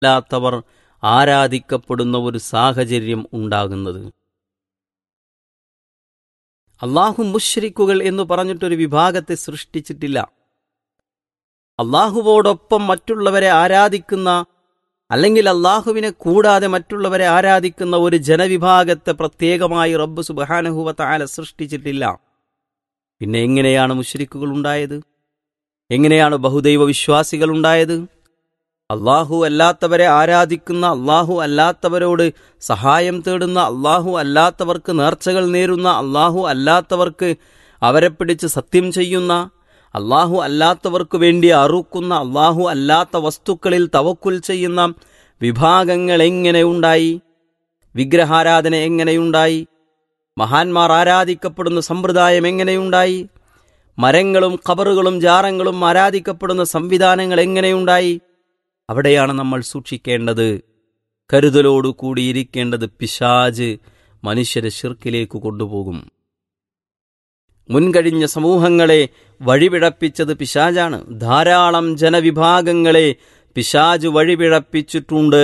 അല്ലാത്തവർ ആരാധിക്കപ്പെടുന്ന ഒരു സാഹചര്യം ഉണ്ടാകുന്നത് അള്ളാഹു മുഷ്രിക്കുകൾ എന്ന് പറഞ്ഞിട്ടൊരു വിഭാഗത്തെ സൃഷ്ടിച്ചിട്ടില്ല അള്ളാഹുവോടൊപ്പം മറ്റുള്ളവരെ ആരാധിക്കുന്ന അല്ലെങ്കിൽ അള്ളാഹുവിനെ കൂടാതെ മറ്റുള്ളവരെ ആരാധിക്കുന്ന ഒരു ജനവിഭാഗത്തെ പ്രത്യേകമായി റബ്ബ് സുബാനഹുവത്ത ആല സൃഷ്ടിച്ചിട്ടില്ല പിന്നെ എങ്ങനെയാണ് മുഷ്രിക്കുകൾ ഉണ്ടായത് എങ്ങനെയാണ് ബഹുദൈവ വിശ്വാസികൾ ഉണ്ടായത് അള്ളാഹു അല്ലാത്തവരെ ആരാധിക്കുന്ന അള്ളാഹു അല്ലാത്തവരോട് സഹായം തേടുന്ന അള്ളാഹു അല്ലാത്തവർക്ക് നേർച്ചകൾ നേരുന്ന അള്ളാഹു അല്ലാത്തവർക്ക് അവരെ പിടിച്ച് സത്യം ചെയ്യുന്ന അള്ളാഹു അല്ലാത്തവർക്ക് വേണ്ടി അറുക്കുന്ന അള്ളാഹു അല്ലാത്ത വസ്തുക്കളിൽ തവക്കുൽ ചെയ്യുന്ന വിഭാഗങ്ങൾ എങ്ങനെ ഉണ്ടായി വിഗ്രഹാരാധന എങ്ങനെയുണ്ടായി മഹാന്മാർ ആരാധിക്കപ്പെടുന്ന സമ്പ്രദായം എങ്ങനെയുണ്ടായി മരങ്ങളും ഖബറുകളും ജാറങ്ങളും ആരാധിക്കപ്പെടുന്ന സംവിധാനങ്ങൾ എങ്ങനെയുണ്ടായി അവിടെയാണ് നമ്മൾ സൂക്ഷിക്കേണ്ടത് കരുതലോടു കൂടിയിരിക്കേണ്ടത് പിശാജ് മനുഷ്യരെ ഷിർക്കിലേക്ക് കൊണ്ടുപോകും മുൻകഴിഞ്ഞ സമൂഹങ്ങളെ വഴിപിഴപ്പിച്ചത് പിശാജാണ് ധാരാളം ജനവിഭാഗങ്ങളെ പിശാജ് വഴിപിഴപ്പിച്ചിട്ടുണ്ട്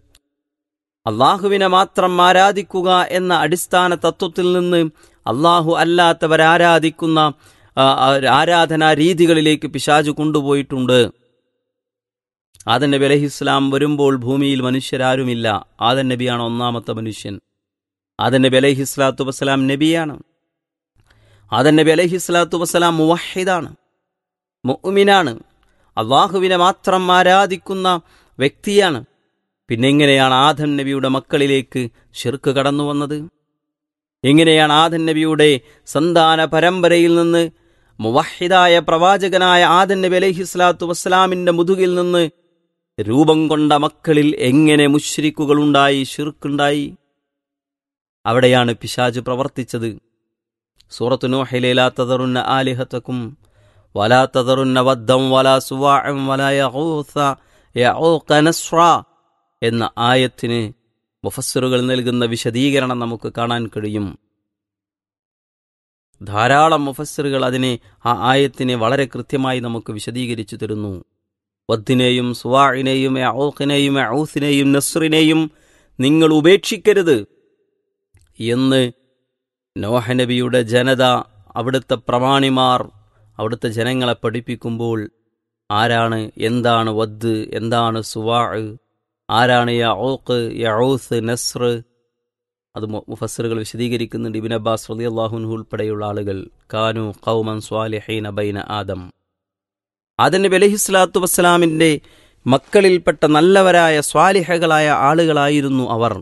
അള്ളാഹുവിനെ മാത്രം ആരാധിക്കുക എന്ന അടിസ്ഥാന തത്വത്തിൽ നിന്ന് അള്ളാഹു അല്ലാത്തവരാരാധിക്കുന്ന ആരാധനാ രീതികളിലേക്ക് പിശാജ് കൊണ്ടുപോയിട്ടുണ്ട് ആദൻ നബി അലഹി ഇസ്ലാം വരുമ്പോൾ ഭൂമിയിൽ മനുഷ്യരാരുമില്ല ആദൻ നബിയാണ് ഒന്നാമത്തെ മനുഷ്യൻ ആദൻ നബി അലഹി സ്വലാത്തു വസ്സലാം നബിയാണ് ആദൻ നബി അലഹി സ്വലാത്തു വസ്സലാം മുവഹിദാണ് മുഅ്മിനാണ് അള്ളാഹുവിനെ മാത്രം ആരാധിക്കുന്ന വ്യക്തിയാണ് പിന്നെ എങ്ങനെയാണ് ആദൻ നബിയുടെ മക്കളിലേക്ക് ഷിർക്ക് കടന്നു വന്നത് എങ്ങനെയാണ് ആദൻ നബിയുടെ സന്താന പരമ്പരയിൽ നിന്ന് മുവഹിദായ പ്രവാചകനായ ആദൻ നബി അലൈഹി സ്വലാത്തു വസ്സലാമിന്റെ മുതുകിൽ നിന്ന് രൂപം കൊണ്ട മക്കളിൽ എങ്ങനെ മുശ്രിക്കുകളുണ്ടായി ഷിർക്കുണ്ടായി അവിടെയാണ് പിശാജ് പ്രവർത്തിച്ചത് സൂറത്തു നോഹയിലേലാ തതറുന്ന ആലിഹത്തക്കും വലാ തതറുന്ന വദ്ദം വലാ സുവാഅം വലാ യഊസ യഊഖ നസ്ര എന്ന ആയത്തിന് മുഫസ്സിറുകൾ നൽകുന്ന വിശദീകരണം നമുക്ക് കാണാൻ കഴിയും ധാരാളം മുഫസ്സിറുകൾ അതിനെ ആ ആയത്തിനെ വളരെ കൃത്യമായി നമുക്ക് വിശദീകരിച്ചു തരുന്നു വദ്ദിനെയും സുവാഇനെയും ഔഖിനെയും ഔസിനെയും നസ്റിനെയും നിങ്ങൾ ഉപേക്ഷിക്കരുത് എന്ന് നോഹനബിയുടെ ജനത അവിടുത്തെ പ്രമാണിമാർ അവിടുത്തെ ജനങ്ങളെ പഠിപ്പിക്കുമ്പോൾ ആരാണ് എന്താണ് വദ് എന്താണ് സുവാ ആരാണ് യൗക്ക് യൗസ് നസ്ർ അത് മുഫസ്സിറുകൾ വിശദീകരിക്കുന്നുണ്ട് ഇബിൻ അബ്ബാസ് റലി അള്ളാഹുൻഹു ഉൾപ്പെടെയുള്ള ആളുകൾ കാനു കൗമൻ സ്വാലിഹൈന ബൈന ആദം ആദൻ നബി അലഹിസ്ലാത്തു വസ്സലാമിൻ്റെ മക്കളിൽപ്പെട്ട നല്ലവരായ സ്വാലിഹകളായ ആളുകളായിരുന്നു അവർ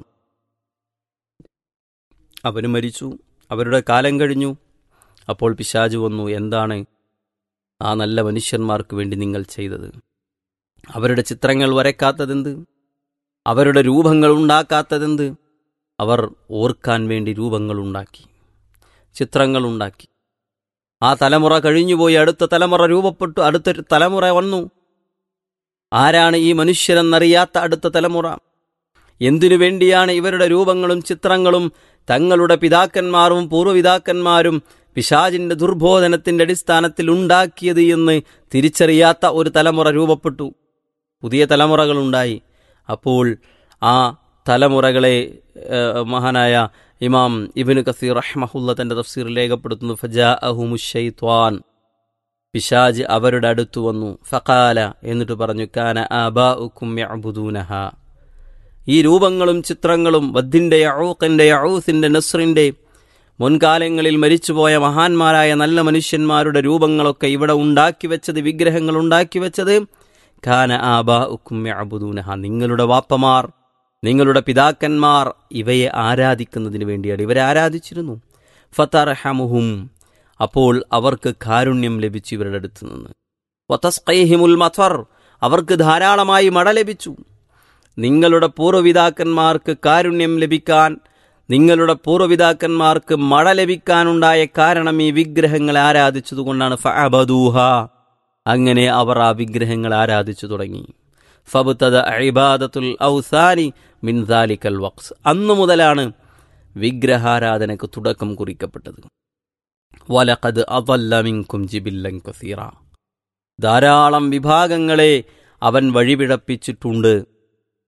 അവർ മരിച്ചു അവരുടെ കാലം കഴിഞ്ഞു അപ്പോൾ പിശാജ് വന്നു എന്താണ് ആ നല്ല മനുഷ്യന്മാർക്ക് വേണ്ടി നിങ്ങൾ ചെയ്തത് അവരുടെ ചിത്രങ്ങൾ വരയ്ക്കാത്തതെന്ത് അവരുടെ രൂപങ്ങൾ ഉണ്ടാക്കാത്തതെന്ത് അവർ ഓർക്കാൻ വേണ്ടി രൂപങ്ങളുണ്ടാക്കി ചിത്രങ്ങളുണ്ടാക്കി ആ തലമുറ കഴിഞ്ഞുപോയി അടുത്ത തലമുറ രൂപപ്പെട്ടു അടുത്തൊരു തലമുറ വന്നു ആരാണ് ഈ മനുഷ്യരെന്നറിയാത്ത അടുത്ത തലമുറ എന്തിനു വേണ്ടിയാണ് ഇവരുടെ രൂപങ്ങളും ചിത്രങ്ങളും തങ്ങളുടെ പിതാക്കന്മാരും പൂർവ്വപിതാക്കന്മാരും പിശാജിന്റെ ദുർബോധനത്തിന്റെ അടിസ്ഥാനത്തിൽ ഉണ്ടാക്കിയത് എന്ന് തിരിച്ചറിയാത്ത ഒരു തലമുറ രൂപപ്പെട്ടു പുതിയ തലമുറകളുണ്ടായി അപ്പോൾ ആ തലമുറകളെ മഹാനായ ഇമാം ഇബിന് കസീർ റഹ്മഹുല്ല തന്റെ തഫ്സീറിൽ രേഖപ്പെടുത്തുന്നു ഫജാ അഹുമുഷൈത്വാൻ പിശാജ് അവരുടെ അടുത്തു വന്നു ഫക്കാല എന്നിട്ട് പറഞ്ഞു കാന ആബാ ഉക്കും യഅബുദൂനഹ ഈ രൂപങ്ങളും ചിത്രങ്ങളും വദ്ദിന്റെ യഊഖിന്റെ യഊസിന്റെ നസ്റിന്റെ മുൻകാലങ്ങളിൽ മരിച്ചുപോയ മഹാന്മാരായ നല്ല മനുഷ്യന്മാരുടെ രൂപങ്ങളൊക്കെ ഇവിടെ ഉണ്ടാക്കി വെച്ചത് വിഗ്രഹങ്ങൾ ഉണ്ടാക്കി വെച്ചത് ഖാന ആബാ ഉക്കും യഅബുദൂനഹ നിങ്ങളുടെ വാപ്പമാർ നിങ്ങളുടെ പിതാക്കന്മാർ ഇവയെ ആരാധിക്കുന്നതിന് വേണ്ടിയാണ് ഇവരെ ആരാധിച്ചിരുന്നു ഫത്തർഹമുഹും അപ്പോൾ അവർക്ക് കാരുണ്യം ലഭിച്ചു ഇവരുടെ അടുത്ത് നിന്ന് വതസ്ഖൈഹിമുൽ മത്വർ അവർക്ക് ധാരാളമായി മഴ ലഭിച്ചു നിങ്ങളുടെ പൂർവ്വപിതാക്കന്മാർക്ക് കാരുണ്യം ലഭിക്കാൻ നിങ്ങളുടെ പൂർവ്വപിതാക്കന്മാർക്ക് മഴ ലഭിക്കാനുണ്ടായ കാരണം ഈ വിഗ്രഹങ്ങളെ ആരാധിച്ചതുകൊണ്ടാണ് ഫഅബദൂഹ അങ്ങനെ അവർ ആ വിഗ്രഹങ്ങൾ ആരാധിച്ചു തുടങ്ങി ഫബുത്തത ഇബാദത്തുൽ ഔസാനി മിൻ ദാലിക്കൽ വക്സ് അന്നു മുതലാണ് വിഗ്രഹാരാധനക്ക് തുടക്കം കുറിക്കപ്പെട്ടത് വലഖദ് അതല്ലമിങ്കും ജിബില്ലൻ കസീറ ധാരാളം വിഭാഗങ്ങളെ അവൻ വഴിപിഴപ്പിച്ചിട്ടുണ്ട്